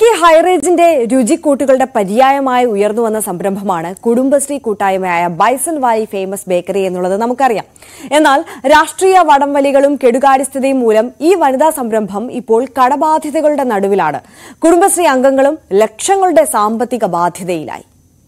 ഹൈറേഞ്ചിന്റെ രുചിക്കൂട്ടുകളുടെ പര്യായമായി ഉയർന്നു വന്ന സംരംഭമാണ് കുടുംബശ്രീ കൂട്ടായ്മയായ ബൈസൺ വാലി ഫേമസ് ബേക്കറി എന്നുള്ളത് നമുക്കറിയാം എന്നാൽ രാഷ്ട്രീയ വടംവലികളും കെടുകാര്യസ്ഥതയും മൂലം ഈ വനിതാ സംരംഭം ഇപ്പോൾ കടബാധ്യതകളുടെ നടുവിലാണ് കുടുംബശ്രീ അംഗങ്ങളും ലക്ഷങ്ങളുടെ സാമ്പത്തിക ബാധ്യതയിലായി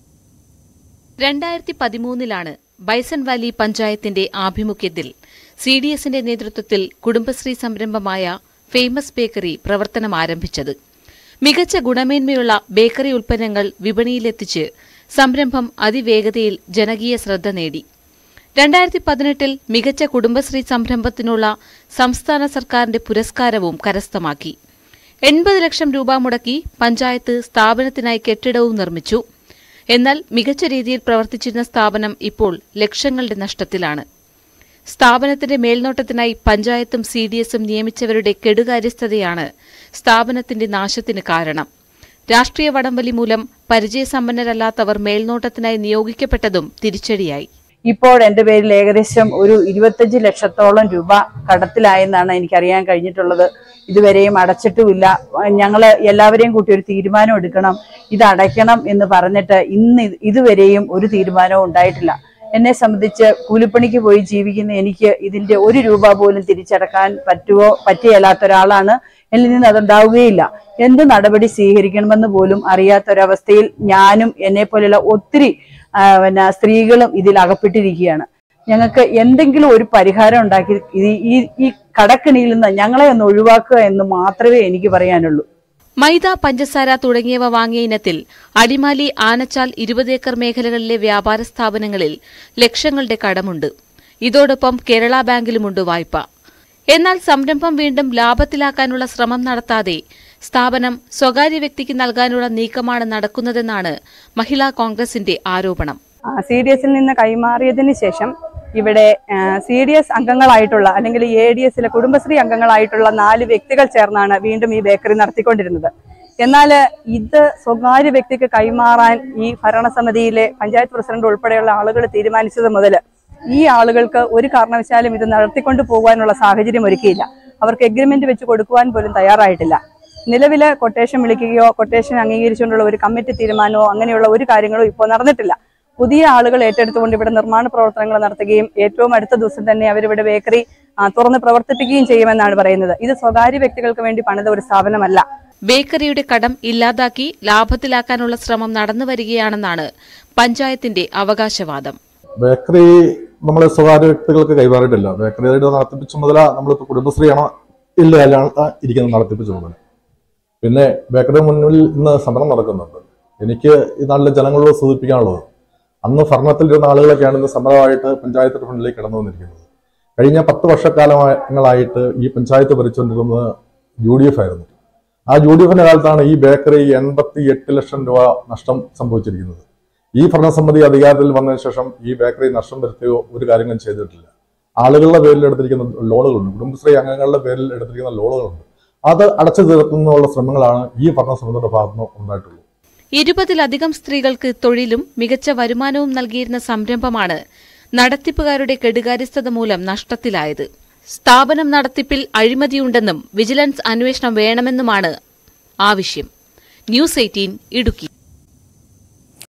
രണ്ടായിരത്തി പതിമൂന്നിലാണ് ബൈസൺ വാലി പഞ്ചായത്തിന്റെ ആഭിമുഖ്യത്തിൽ സി ഡി എസിന്റെ നേതൃത്വത്തിൽ കുടുംബശ്രീ സംരംഭമായ ഫേമസ് ബേക്കറി പ്രവർത്തനം ആരംഭിച്ചത് മികച്ച ഗുണമേന്മയുള്ള ബേക്കറി ഉൽപ്പന്നങ്ങൾ വിപണിയിലെത്തിച്ച് സംരംഭം അതിവേഗതയിൽ ജനകീയ ശ്രദ്ധ നേടി രണ്ടായിരത്തി പതിനെട്ടിൽ മികച്ച കുടുംബശ്രീ സംരംഭത്തിനുള്ള സംസ്ഥാന സർക്കാരിന്റെ പുരസ്കാരവും കരസ്ഥമാക്കി എൺപത് ലക്ഷം രൂപ മുടക്കി പഞ്ചായത്ത് സ്ഥാപനത്തിനായി കെട്ടിടവും നിർമ്മിച്ചു എന്നാൽ മികച്ച രീതിയിൽ പ്രവർത്തിച്ചിരുന്ന സ്ഥാപനം ഇപ്പോൾ ലക്ഷങ്ങളുടെ നഷ്ടത്തിലാണ് സ്ഥാപനത്തിന്റെ മേൽനോട്ടത്തിനായി പഞ്ചായത്തും സി ഡി എസും നിയമിച്ചവരുടെ കെടുകാര്യസ്ഥതയാണ് സ്ഥാപനത്തിന്റെ നാശത്തിന് കാരണം രാഷ്ട്രീയ വടംവലി മൂലം പരിചയസമ്പന്നരല്ലാത്തവർ മേൽനോട്ടത്തിനായി നിയോഗിക്കപ്പെട്ടതും തിരിച്ചടിയായി ഇപ്പോൾ എന്റെ പേരിൽ ഏകദേശം ഒരു ഇരുപത്തഞ്ച് ലക്ഷത്തോളം രൂപ കടത്തിലായെന്നാണ് എനിക്കറിയാൻ കഴിഞ്ഞിട്ടുള്ളത് ഇതുവരെയും അടച്ചിട്ടുമില്ല ഞങ്ങൾ എല്ലാവരെയും കൂട്ടി ഒരു തീരുമാനം എടുക്കണം ഇത് അടയ്ക്കണം എന്ന് പറഞ്ഞിട്ട് ഇന്ന് ഇത് ഇതുവരെയും ഒരു തീരുമാനവും ഉണ്ടായിട്ടില്ല എന്നെ സംബന്ധിച്ച് കൂലിപ്പണിക്ക് പോയി ജീവിക്കുന്ന എനിക്ക് ഇതിന്റെ ഒരു രൂപ പോലും തിരിച്ചടക്കാൻ പറ്റുമോ പറ്റിയല്ലാത്ത ഒരാളാണ് എന്നിൽ നിന്ന് അതുണ്ടാവുകയില്ല എന്ത് നടപടി സ്വീകരിക്കണമെന്ന് പോലും അറിയാത്തൊരവസ്ഥയിൽ ഞാനും എന്നെ പോലെയുള്ള ഒത്തിരി ആ, പിന്നെ സ്ത്രീകളും ഇതിൽ അകപ്പെട്ടിരിക്കുകയാണ് ഞങ്ങൾക്ക് എന്തെങ്കിലും ഒരു പരിഹാരം ഉണ്ടാക്കി ഈ ഈ- ഈ കടക്കിണിയിൽ നിന്ന് ഞങ്ങളെ ഒന്ന് ഒഴിവാക്കുക എന്ന് മാത്രമേ എനിക്ക് പറയാനുള്ളൂ മൈദ പഞ്ചസാര തുടങ്ങിയവ വാങ്ങിയ ഇനത്തിൽ അടിമാലി ആനച്ചാൽ ഇരുപത് ഏക്കർ മേഖലകളിലെ വ്യാപാര സ്ഥാപനങ്ങളിൽ ലക്ഷങ്ങളുടെ കടമുണ്ട് ഇതോടൊപ്പം കേരള ബാങ്കിലുമുണ്ട് വായ്പ എന്നാൽ സംരംഭം വീണ്ടും ലാഭത്തിലാക്കാനുള്ള ശ്രമം നടത്താതെ സ്ഥാപനം സ്വകാര്യ വ്യക്തിക്ക് നൽകാനുള്ള നീക്കമാണ് നടക്കുന്നതെന്നാണ് മഹിളാ കോൺഗ്രസിന്റെ ആരോപണം സി ഡി എസിൽ നിന്ന് കൈമാറിയതിന് ശേഷം ഇവിടെ സി ഡി എസ് അംഗങ്ങളായിട്ടുള്ള അല്ലെങ്കിൽ എ ഡി എസിലെ കുടുംബശ്രീ അംഗങ്ങളായിട്ടുള്ള നാല് വ്യക്തികൾ ചേർന്നാണ് വീണ്ടും ഈ ബേക്കറി നടത്തിക്കൊണ്ടിരുന്നത് എന്നാൽ ഇത് സ്വകാര്യ വ്യക്തിക്ക് കൈമാറാൻ ഈ ഭരണസമിതിയിലെ പഞ്ചായത്ത് പ്രസിഡന്റ് ഉൾപ്പെടെയുള്ള ആളുകൾ തീരുമാനിച്ചത് മുതൽ ഈ ആളുകൾക്ക് ഒരു കാരണവശാലും ഇത് നടത്തിക്കൊണ്ടു പോകാനുള്ള സാഹചര്യം ഒരുക്കിയില്ല അവർക്ക് എഗ്രിമെന്റ് വെച്ച് കൊടുക്കുവാൻ പോലും തയ്യാറായിട്ടില്ല നിലവിലെ കൊട്ടേഷൻ വിളിക്കുകയോ കൊട്ടേഷൻ അംഗീകരിച്ചുകൊണ്ടുള്ള ഒരു കമ്മിറ്റി തീരുമാനമോ അങ്ങനെയുള്ള ഒരു കാര്യങ്ങളും ഇപ്പോൾ നടന്നിട്ടില്ല പുതിയ ആളുകൾ ഏറ്റെടുത്തുകൊണ്ട് ഇവിടെ നിർമ്മാണ പ്രവർത്തനങ്ങൾ നടത്തുകയും ഏറ്റവും അടുത്ത ദിവസം തന്നെ അവരിവിടെ ബേക്കറി ആ, തുറന്ന് പ്രവർത്തിപ്പിക്കുകയും ചെയ്യുമെന്നാണ് പറയുന്നത് ഇത് സ്വകാര്യ വ്യക്തികൾക്ക് വേണ്ടി പണിത ഒരു സ്ഥാപനമല്ല ബേക്കറിയുടെ കടം ഇല്ലാതാക്കി ലാഭത്തിലാക്കാനുള്ള ശ്രമം നടന്നുവരികയാണെന്നാണ് പഞ്ചായത്തിന്റെ അവകാശവാദം ബേക്കറി നമ്മൾ സ്വകാര്യ വ്യക്തികൾക്ക് കൈമാറിയിട്ടില്ല ബേക്കറിയുടെ നടത്തിപ്പിച്ച മുതല നമ്മളിപ്പോൾ കുടുംബശ്രീയാണോ ഇല്ല അല്ലാതെ ഇരിക്കുന്ന നടത്തിപ്പിച്ച മുതൽ പിന്നെ ബേക്കറി മുന്നിൽ ഇന്ന് സമരം നടക്കുന്നുണ്ട് എനിക്ക് ഈ നാട്ടിലെ ജനങ്ങളോട് സൂചിപ്പിക്കാനുള്ളത് അന്ന് ഭരണത്തിലിരുന്ന ആളുകളൊക്കെയാണ് ഇന്ന് സമരമായിട്ട് പഞ്ചായത്തിന്റെ ഫ്രണ്ടിലേക്ക് കടന്നു വന്നിരിക്കുന്നത് കഴിഞ്ഞ പത്ത് വർഷക്കാലങ്ങളായിട്ട് ഈ പഞ്ചായത്ത് ഭരിച്ചുകൊണ്ടിരുന്നത് യു ഡി എഫ് ആയിരുന്നു ആ യു ഡി എഫിന്റെ കാലത്താണ് ഈ ബേക്കറി എൺപത്തി എട്ട് ലക്ഷം രൂപ നഷ്ടം സംഭവിച്ചിരിക്കുന്നത് ഈ ഭരണസമിതി അധികാരത്തിൽ വന്നതിന് ശേഷം ഈ ബേക്കറി നഷ്ടം വരുത്തുകയോ ഒരു കാര്യങ്ങളും ചെയ്തിട്ടില്ല ആളുകളുടെ പേരിൽ എടുത്തിരിക്കുന്ന ലോണുകളുണ്ട് കുടുംബശ്രീ അംഗങ്ങളുടെ പേരിൽ എടുത്തിരിക്കുന്ന ലോണുകളുണ്ട് അത് അടച്ചു തീർക്കുന്നതിനുള്ള ശ്രമങ്ങളാണ് ഈ ഭരണസമിതിയുടെ ഭാഗത്തുനിന്ന് ഉണ്ടായിട്ടുള്ളത് ഇരുപതിലധികം സ്ത്രീകൾക്ക് തൊഴിലും മികച്ച വരുമാനവും നൽകിയിരുന്ന സംരംഭമാണ് നടത്തിപ്പുകാരുടെ കെടുകാര്യസ്ഥത മൂലം നഷ്ടത്തിലായത് സ്ഥാപനം നടത്തിപ്പിൽ അഴിമതിയുണ്ടെന്നും വിജിലൻസ് അന്വേഷണം വേണമെന്നുമാണ് ആവശ്യം ന്യൂസ് എയ്റ്റീൻ ഇടുക്കി